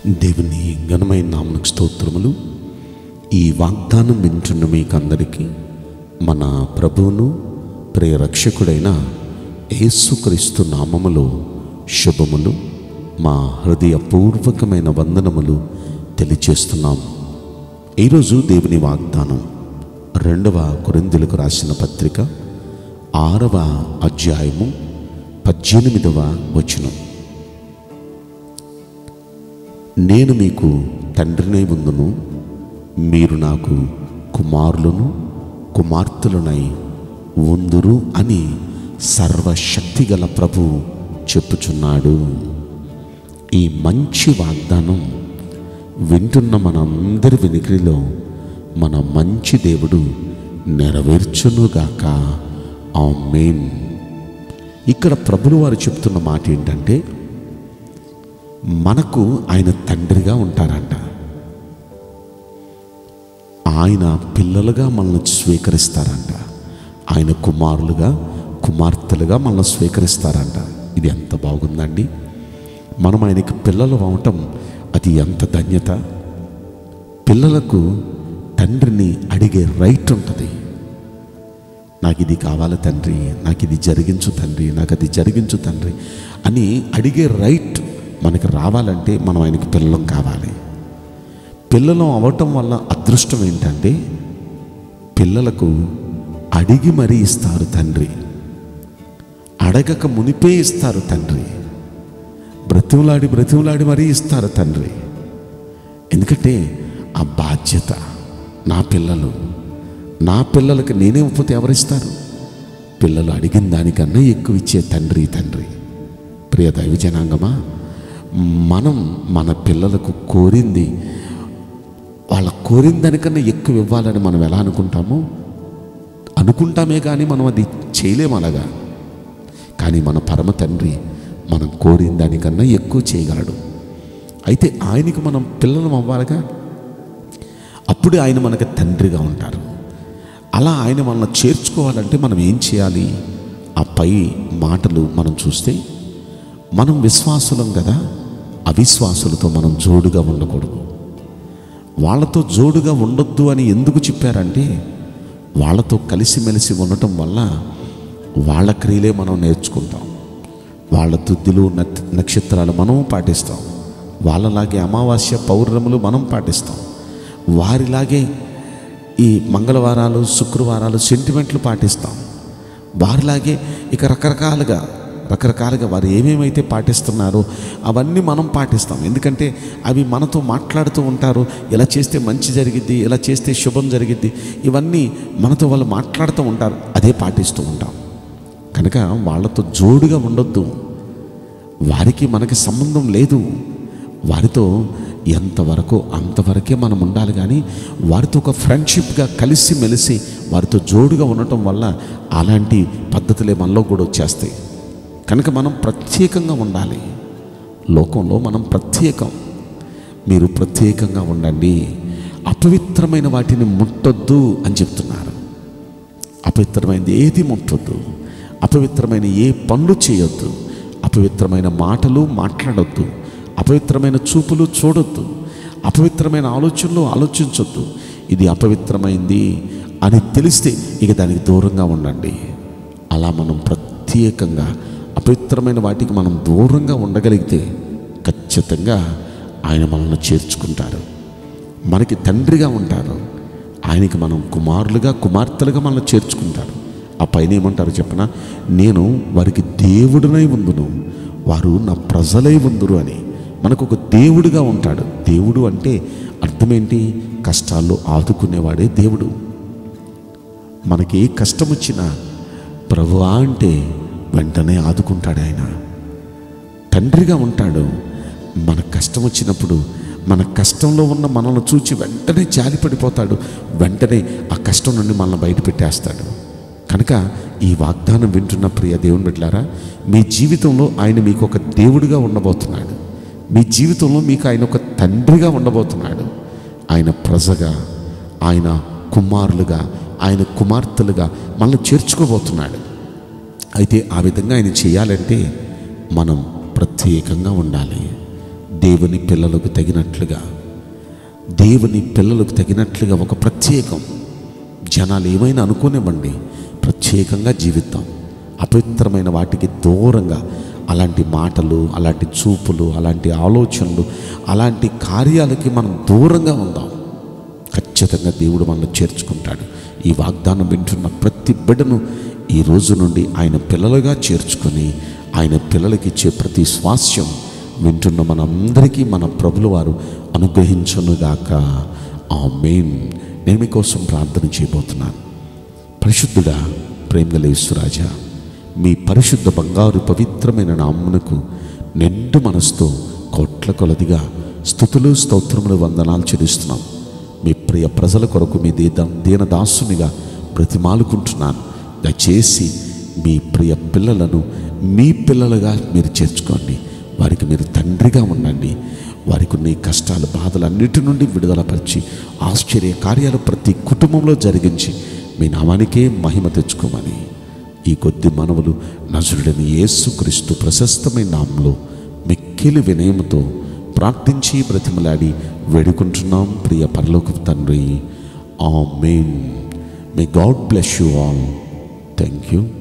దేవుని ఘనమైన నామకు స్తోత్రములు ఈ వాగ్దానం వింటున్న మీకందరికీ మన ప్రభువును ప్రేరక్షకుడైన యేసుక్రీస్తు నామములో శుభములు మా హృదయపూర్వకమైన వందనములు తెలియచేస్తున్నాం ఈరోజు దేవుని వాగ్దానం రెండవ కొరిందులకు రాసిన పత్రిక ఆరవ అధ్యాయము పద్దెనిమిదవ వచనం నేను మీకు తండ్రినై ఉందును మీరు నాకు కుమారులను కుమార్తెలునై ఉందురు అని సర్వశక్తిగల ప్రభు చెప్పుచున్నాడు ఈ మంచి వాగ్దానం వింటున్న మనందరి వినికిడిలో మన మంచి దేవుడు నెరవేర్చునుగాక ఆమేన్ ఇక్కడ ప్రభులు వారు చెప్తున్న మాట ఏంటంటే మనకు ఆయన తండ్రిగా ఉంటారంట ఆయన పిల్లలుగా మనల్ని స్వీకరిస్తారంట ఆయన కుమారులుగా కుమార్తెలుగా మనల్ని స్వీకరిస్తారంట ఇది ఎంత బాగుందండి మనం ఆయనకి పిల్లలు అవటం అది ఎంత ధన్యత పిల్లలకు తండ్రిని అడిగే రైట్ ఉంటుంది నాకు ఇది కావాలి తండ్రి నాకు ఇది జరిగించు తండ్రి నాకు అది జరిగించు తండ్రి అని అడిగే రైట్ మనకి రావాలంటే మనం ఆయనకి పిల్లలం కావాలి పిల్లలం అవ్వటం వల్ల అదృష్టం ఏంటంటే పిల్లలకు అడిగి మరీ ఇస్తారు తండ్రి అడగక మునిపే ఇస్తారు తండ్రి బ్రతిమలాడి బ్రతిమలాడి మరీ ఇస్తారు తండ్రి ఎందుకంటే ఆ బాధ్యత నా పిల్లలు నా పిల్లలకి నేనే ఇవ్వకపోతే ఎవరిస్తారు పిల్లలు అడిగిన దానికన్నా ఎక్కువ ఇచ్చే తండ్రి తండ్రి ప్రియ దైవ జనాంగమా మనం మన పిల్లలకు కోరింది వాళ్ళ కోరిన దానికన్నా ఎక్కువ ఇవ్వాలని మనం ఎలా అనుకుంటామో అనుకుంటామే కానీ మనం అది చేయలేము అలాగా కానీ మన పరమ తండ్రి మనం కోరిన దానికన్నా ఎక్కువ చేయగలడు అయితే ఆయనకి మనం పిల్లలం అవ్వాలిగా అప్పుడు ఆయన మనకు తండ్రిగా ఉంటారు అలా ఆయన మనల్ని చేర్చుకోవాలంటే మనం ఏం చేయాలి ఆ పై మాటలు మనం చూస్తే మనం విశ్వాసులం కదా అవిశ్వాసులతో మనం జోడుగా ఉండకూడదు వాళ్ళతో జోడుగా ఉండొద్దు అని ఎందుకు చెప్పారంటే వాళ్ళతో కలిసిమెలిసి ఉండటం వల్ల వాళ్ళ క్రియలే మనం నేర్చుకుంటాం వాళ్ళ తుద్దులు నత్- నక్షత్రాలు మనం పాటిస్తాం వాళ్ళలాగే అమావాస్య పౌర్ణములు మనం పాటిస్తాం వారిలాగే ఈ మంగళవారాలు శుక్రవారాలు సెంటిమెంట్లు పాటిస్తాం వారిలాగే ఇక రకరకాలుగా రకరకాలుగా వారు ఏమేమైతే పాటిస్తున్నారో అవన్నీ మనం పాటిస్తాం ఎందుకంటే అవి మనతో మాట్లాడుతూ ఉంటారు ఇలా చేస్తే మంచి జరిగిద్ది ఇలా చేస్తే శుభం జరిగిద్ది ఇవన్నీ మనతో వాళ్ళు మాట్లాడుతూ ఉంటారు అదే పాటిస్తూ ఉంటాం కనుక వాళ్ళతో జోడుగా ఉండొద్దు వారికి మనకి సంబంధం లేదు వారితో ఎంతవరకు అంతవరకే మనం ఉండాలి కానీ వారితో ఒక ఫ్రెండ్షిప్గా కలిసి మెలిసి వారితో జోడుగా ఉండటం వల్ల అలాంటి పద్ధతులే మనలో కూడా వచ్చేస్తాయి కనుక మనం ప్రత్యేకంగా ఉండాలి లోకంలో మనం ప్రత్యేకం మీరు ప్రత్యేకంగా ఉండండి అపవిత్రమైన వాటిని ముట్టొద్దు అని చెప్తున్నారు అపవిత్రమైనది ఏది ముట్టొద్దు అపవిత్రమైన ఏ పనులు చేయొద్దు అపవిత్రమైన మాటలు మాట్లాడొద్దు అపవిత్రమైన చూపులు చూడొద్దు అపవిత్రమైన ఆలోచనలు ఆలోచించొద్దు ఇది అపవిత్రమైంది అని తెలిస్తే ఇక దానికి దూరంగా ఉండండి అలా మనం ప్రత్యేకంగా అపవిత్రమైన వాటికి మనం దూరంగా ఉండగలిగితే ఖచ్చితంగా ఆయన మనల్ని చేర్చుకుంటారు మనకి తండ్రిగా ఉంటారు ఆయనకి మనం కుమారులుగా కుమార్తెలుగా మనల్ని చేర్చుకుంటారు ఆ పైన ఏమంటారు చెప్పన నేను వారికి దేవుడినై ఉందును వారు నా ప్రజలై ఉందురు అని మనకు ఒక దేవుడిగా ఉంటాడు దేవుడు అంటే అర్థమేంటి కష్టాల్లో ఆదుకునేవాడే దేవుడు మనకి ఏ కష్టం వచ్చినా ప్రభువా అంటే వెంటనే ఆదుకుంటాడు ఆయన తండ్రిగా ఉంటాడు మన కష్టం వచ్చినప్పుడు మన కష్టంలో ఉన్న మనల్ని చూచి వెంటనే జాలి పడిపోతాడు వెంటనే ఆ కష్టం నుండి మనల్ని బయట పెట్టేస్తాడు కనుక ఈ వాగ్దానం వింటున్న ప్రియ దేవుని బిడ్డలారా మీ జీవితంలో ఆయన మీకు ఒక దేవుడిగా ఉండబోతున్నాడు మీ జీవితంలో మీకు ఆయన ఒక తండ్రిగా ఉండబోతున్నాడు ఆయన ప్రజగా ఆయన కుమారులుగా ఆయన కుమార్తెలుగా మనల్ని చేర్చుకోబోతున్నాడు అయితే ఆ విధంగా ఆయన చేయాలంటే మనం ప్రత్యేకంగా ఉండాలి దేవుని పిల్లలకు తగినట్లుగా దేవుని పిల్లలకు తగినట్లుగా ఒక ప్రత్యేకం జనాలు ఏమైనా అనుకోనివ్వండి ప్రత్యేకంగా జీవిద్దాం అపవిత్రమైన వాటికి దూరంగా అలాంటి మాటలు అలాంటి చూపులు అలాంటి ఆలోచనలు అలాంటి కార్యాలకి మనం దూరంగా ఉందాం ఖచ్చితంగా దేవుడు మనల్ని చేర్చుకుంటాడు ఈ వాగ్దానం వింటున్న ప్రతి బిడ్డను ఈ రోజు నుండి ఆయన పిల్లలుగా చేర్చుకొని ఆయన పిల్లలకి ఇచ్చే ప్రతి స్వాస్యం వింటున్న మనందరికీ మన ప్రభుల వారు అనుగ్రహించునుగాక ఆ మెయిన్ నేను మీకోసం ప్రార్థన చేయబోతున్నాను పరిశుద్ధుడా ప్రేమగలేశ్వరాజా మీ పరిశుద్ధ బంగారు పవిత్రమైన నామ్మునకు నిండు మనసుతో కోట్ల కొలదిగా స్థుతులు స్తోత్రములు వందనాలు చెల్లిస్తున్నాం మీ ప్రియ ప్రజల కొరకు మీ దీన దీనదాసునిగా బ్రతిమాలుకుంటున్నాను దయచేసి మీ ప్రియ పిల్లలను మీ పిల్లలుగా మీరు చేర్చుకోండి వారికి మీరు తండ్రిగా ఉండండి వారికి ఉన్న ఈ కష్టాలు బాధలు అన్నిటి నుండి విడుదలపరిచి ఆశ్చర్య కార్యాలు ప్రతి కుటుంబంలో జరిగించి మీ నామానికే మహిమ తెచ్చుకోమని ఈ కొద్ది మనవులు నజరుడని యేసుక్రీస్తు ప్రశస్తమైన నామంలో మిక్కిలి వినయముతో ప్రార్థించి బ్రతిమలాడి వేడుకుంటున్నాం ప్రియ పరలోక తండ్రి ఆ మెయిన్ may God bless you all thank you